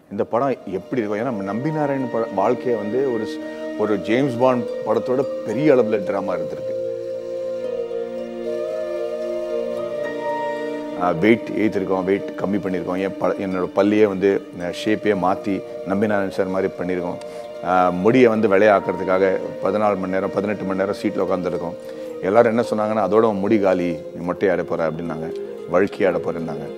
இந்த படம் எப்படி இருக்கும் ஏன்னா நம்பி நாராயண் பட வாழ்க்கையை வந்து ஒரு ஸ்- ஒரு ஜேம்ஸ் பாண்ட் படத்தோட பெரிய அளவில் ட்ராமா இருந்திருக்கு வெயிட் ஏற்றிருக்கோம் வெயிட் கம்மி பண்ணியிருக்கோம் என் ப என்னோட பல்லையே வந்து ஷேப்பே மாற்றி நம்பினாரன் சார் மாதிரி பண்ணியிருக்கோம் ஆஹ் முடியை வந்து விளையாக்குறதுக்காக பதினாலு மணி நேரம் பதினெட்டு மணி நேரம் சீட்டில் உட்காந்துருக்கோம் எல்லாரும் என்ன சொன்னாங்கன்னா அதோட உன் முடி காலி நீ மொட்டை ஆட போகிற அப்படின்னாங்க வழுக்கி ஆட போகிறேன்னாங்க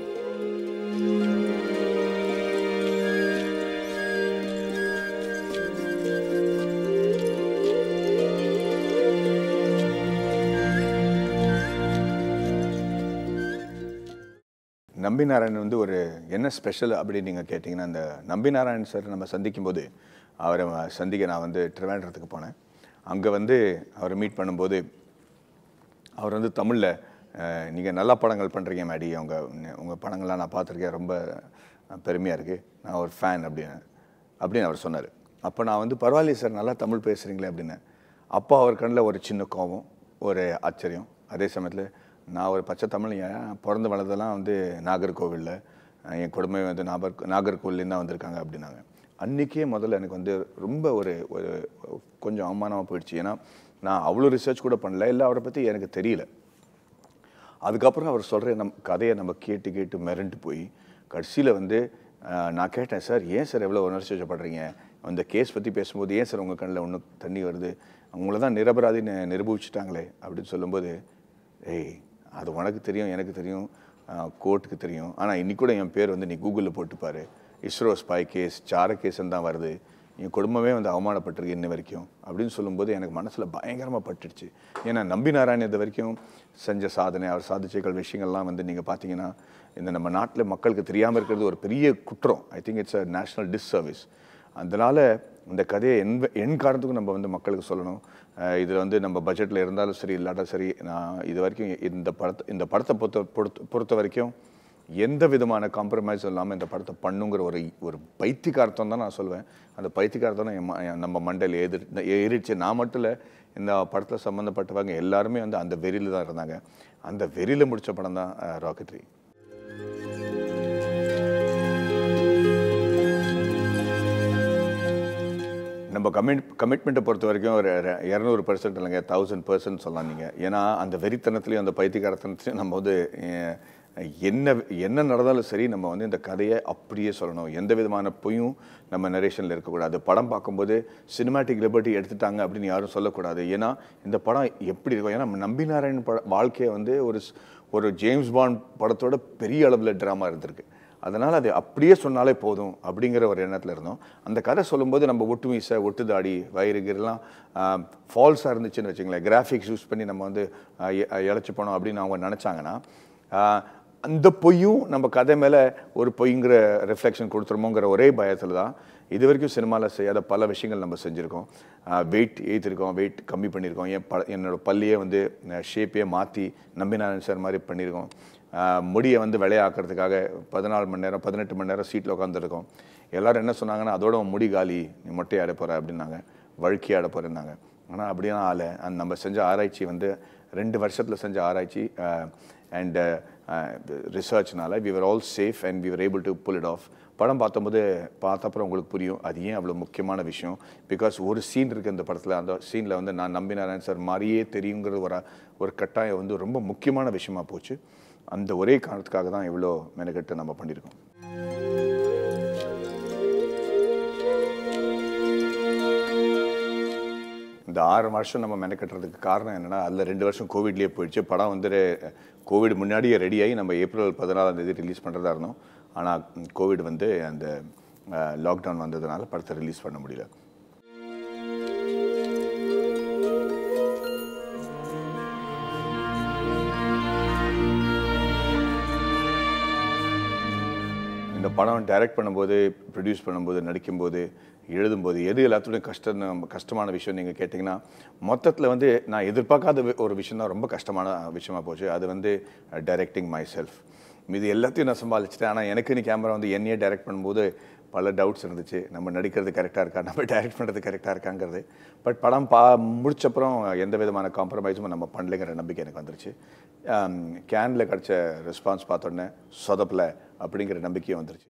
நம்பி நாராயணன் வந்து ஒரு என்ன ஸ்பெஷல் அப்படின்னு நீங்கள் கேட்டிங்கன்னா அந்த நம்பி நாராயணன் சார் நம்ம சந்திக்கும் போது அவரை சந்திக்க நான் வந்து ட்ரிவாண்ட்ரத்துக்கு போனேன் அங்கே வந்து அவரை மீட் பண்ணும்போது அவர் வந்து தமிழில் நீங்கள் நல்ல படங்கள் பண்ணுறீங்க மேடி உங்கள் உங்கள் படங்கள்லாம் நான் பார்த்துருக்கேன் ரொம்ப பெருமையாக இருக்குது நான் ஒரு ஃபேன் அப்படின்னு அப்படின்னு அவர் சொன்னார் அப்போ நான் வந்து பரவாயில்லையே சார் நல்லா தமிழ் பேசுகிறீங்களே அப்படின்னு அப்போ அவர் கண்ணில் ஒரு சின்ன கோபம் ஒரு ஆச்சரியம் அதே சமயத்தில் நான் ஒரு பச்சை தமிழன் பிறந்து வளர்ந்ததெல்லாம் வந்து நாகர்கோவிலில் என் குடும்பம் வந்து நாகர் நாகர்கோவிலேருந்து தான் வந்திருக்காங்க அப்படின்னாங்க அன்றைக்கே முதல்ல எனக்கு வந்து ரொம்ப ஒரு ஒரு கொஞ்சம் அவமானமாக போயிடுச்சு ஏன்னா நான் அவ்வளோ ரிசர்ச் கூட பண்ணல இல்லை அவரை பற்றி எனக்கு தெரியல அதுக்கப்புறம் அவர் சொல்கிற நம் கதையை நம்ம கேட்டு கேட்டு மிரண்டு போய் கடைசியில் வந்து ஆஹ், நான் கேட்டேன் சார் ஏன் சார் எவ்வளோ உணர்ச்சி வச்சப்படுறீங்க அந்த கேஸ் பற்றி பேசும்போது ஏன் சார் உங்கள் கண்ணில் ஒன்றும் தண்ணி வருது உங்களை தான் நிரபராதின்னு நிரூபிச்சிட்டாங்களே அப்படின்னு சொல்லும்போது ஏய் அது உனக்கு தெரியும் எனக்கு தெரியும் கோர்ட்டுக்கு தெரியும் ஆனால் இன்னைக்கு கூட என் பேர் வந்து நீ கூகுளில் போட்டுப்பாரு இஸ்ரோ ஸ்பை கேஸ் சார கேஸ்ன்னு தான் வருது என் குடும்பமே வந்து அவமானப்பட்டிருக்கு இன்ன வரைக்கும் அப்படின்னு சொல்லும்போது எனக்கு மனசில் பயங்கரமாக பட்டுடுச்சு ஏன்னா நம்பி நாராயண் இது வரைக்கும் செஞ்ச சாதனை அவர் சாதிச்ச விஷயங்கள்லாம் வந்து நீங்கள் பார்த்தீங்கன்னா இந்த நம்ம நாட்டில் மக்களுக்கு தெரியாமல் இருக்கிறது ஒரு பெரிய குற்றம் I think it's a national disservice அதனால் இந்த கதையை என் என் காரணத்துக்கும் நம்ம வந்து மக்களுக்கு சொல்லணும் இதில் வந்து நம்ம பட்ஜெட்டில் இருந்தாலும் சரி இல்லாட்டா சரி நான் இது வரைக்கும் இந்த படத்தை இந்த படத்தை பொறுத்த பொறுத்த பொறுத்த வரைக்கும் எந்த விதமான காம்ப்ரமைஸ் இல்லாமல் இந்த படத்தை பண்ணுங்கிற ஒரு ஒரு பைத்தியக்காரத்தம் தான் நான் சொல்லுவேன் அந்த பைத்தியக்காரத்தம் என் ம- என் நம்ம மண்டையில் எதிர் ஏறிடுச்சு நான் மட்டும் இல்லை இந்த படத்தில் சம்மந்தப்பட்டவங்க எல்லாருமே வந்து அந்த வெறியில் தான் இருந்தாங்க அந்த வெறியில் முடித்த படம் தான் ராக்கெட்ரி நம்ம கமிட் கமிட்மெண்ட்டை பொறுத்த வரைக்கும் ஒரு ர- இரநூறு பர்சன்ட் இல்லைங்க தௌசண்ட் பர்சன்ட் சொல்லலாம் நீங்கள் ஏன்னா அந்த வெறித்தனத்துலையும் அந்த பைத்தியக்காரத்தனத்துலையும் நம்ம வந்து அஹ், என்ன என்ன நடந்தாலும் சரி நம்ம வந்து இந்த கதையை அப்படியே சொல்லணும் எந்த விதமான பொய்யும் நம்ம நரேஷனில் இருக்கக்கூடாது படம் பார்க்கும்போது சினிமாட்டிக் லிபர்ட்டி எடுத்துட்டாங்க அப்படின்னு யாரும் சொல்லக்கூடாது ஏன்னா இந்த படம் எப்படி இருக்கும் ஏன்னா நம்பி நாராயண் பட வாழ்க்கையை வந்து ஒரு ஸ்- ஒரு ஜேம்ஸ் பாண்ட் படத்தோட பெரிய அளவில் ட்ராமா இருந்திருக்கு அதனால் அது அப்படியே சொன்னாலே போதும் அப்படிங்கிற ஒரு எண்ணத்தில் இருந்தோம் அந்த கதை சொல்லும்போது நம்ம ஒட்டு மீசை ஒட்டு தாடி வயிறு கீரெல்லாம் ஃபால்ஸாக இருந்துச்சுன்னு வச்சுங்களேன் கிராஃபிக்ஸ் யூஸ் பண்ணி நம்ம வந்து ஆஹ் எ- இழைச்சி போனோம் அப்படின்னு அவங்க நினச்சாங்கன்னா ஆஹ் அந்த பொய்யும் நம்ம கதை மேலே ஒரு பொய்ங்கிற ரிஃப்ளெக்ஷன் கொடுத்துருமோங்கிற ஒரே பயத்தில் தான் இது வரைக்கும் சினிமாவில் செய்யாத பல விஷயங்கள் நம்ம செஞ்சுருக்கோம் வெயிட் ஏற்றிருக்கோம் வெயிட் கம்மி பண்ணியிருக்கோம் என் ப என்னோட பல்லையே வந்து ஷேப்பே மாற்றி நம்பினாரன் சார் மாதிரி பண்ணியிருக்கோம் ஆஹ் முடியை வந்து விளையாக்குறதுக்காக பதினாலு மணி நேரம் பதினெட்டு மணி நேரம் சீட்டில் உட்காந்துருக்கோம் எல்லாரும் என்ன சொன்னாங்கன்னா அதோட உன் முடி காலி நீ மொட்டை ஆட போகிற அப்படின்னாங்க வழுக்கி ஆட போகிறேன்னாங்க ஆனால் அப்படிலாம் ஆள அந்த நம்ம செஞ்ச ஆராய்ச்சி வந்து ரெண்டு வருஷத்தில் செஞ்ச ஆராய்ச்சி அண்ட் ரிசர்ச்னால we were all safe and we were able to pull it off படம் பார்த்தபோது பார்த்தப்பறம் உங்களுக்கு புரியும் அது ஏன் அவ்வளோ முக்கியமான விஷயம் பிகாஸ் ஒரு சீன் இருக்குது இந்த படத்தில் அந்த சீனில் வந்து நான் நம்பினாரன் சார் மாதிரியே தெரியுங்கிறது ஒரு ஒரு கட்டாயம் வந்து ரொம்ப முக்கியமான விஷயமா போச்சு அந்த ஒரே காரணத்துக்காக தான் இவ்வளோ மெனக்கெட்டு நம்ம பண்ணியிருக்கோம் இந்த ஆறு வருஷம் நம்ம மெனக்கட்டுறதுக்கு காரணம் என்னன்னா அதில் ரெண்டு வருஷம் கோவிட்லேயே போயிடுச்சு படம் வந்து கோவிட் முன்னாடியே ரெடியாகி நம்ம ஏப்ரல் பதினாலாம் தேதி ரிலீஸ் பண்ணுறதா இருந்தோம் ஆனால் கோவிட் வந்து அந்த லாக்டவுன் வந்ததுனால படத்தை ரிலீஸ் பண்ண முடியல இந்த படம் டைரக்ட் பண்ணும்போது ப்ரொடியூஸ் பண்ணும்போது நடிக்கும்போது எழுதும்போது எது எல்லாத்தோடையும் கஷ்டம் கஷ்டமான விஷயம் நீங்கள் கேட்டிங்கன்னா மொத்தத்தில் வந்து நான் எதிர்பார்க்காத வி- ஒரு விஷயம் தான் ரொம்ப கஷ்டமான விஷயமா போச்சு அது வந்து டைரக்டிங் மை செல்ஃப் இது எல்லாத்தையும் நான் சமாளிச்சிட்டேன் ஆனால் எனக்கு நீ கேமரா வந்து என்னையே டைரக்ட் பண்ணும்போது பல டவுட்ஸ் இருந்துச்சு நம்ம நடிக்கிறது கரெக்டாக இருக்கா நம்ம டைரக்ட் பண்ணுறது கரெக்டாக இருக்காங்கிறது பட் படம் பா முடிச்சப்புறம் எந்த விதமான காம்ப்ரமைஸும் நம்ம பண்ணலைங்கிற நம்பிக்கை எனக்கு வந்துருச்சு கேனில் கிடச்ச ரெஸ்பான்ஸ் பார்த்தோன்னே சொதப்பில் அப்படிங்கிற நம்பிக்கையும் வந்துருச்சு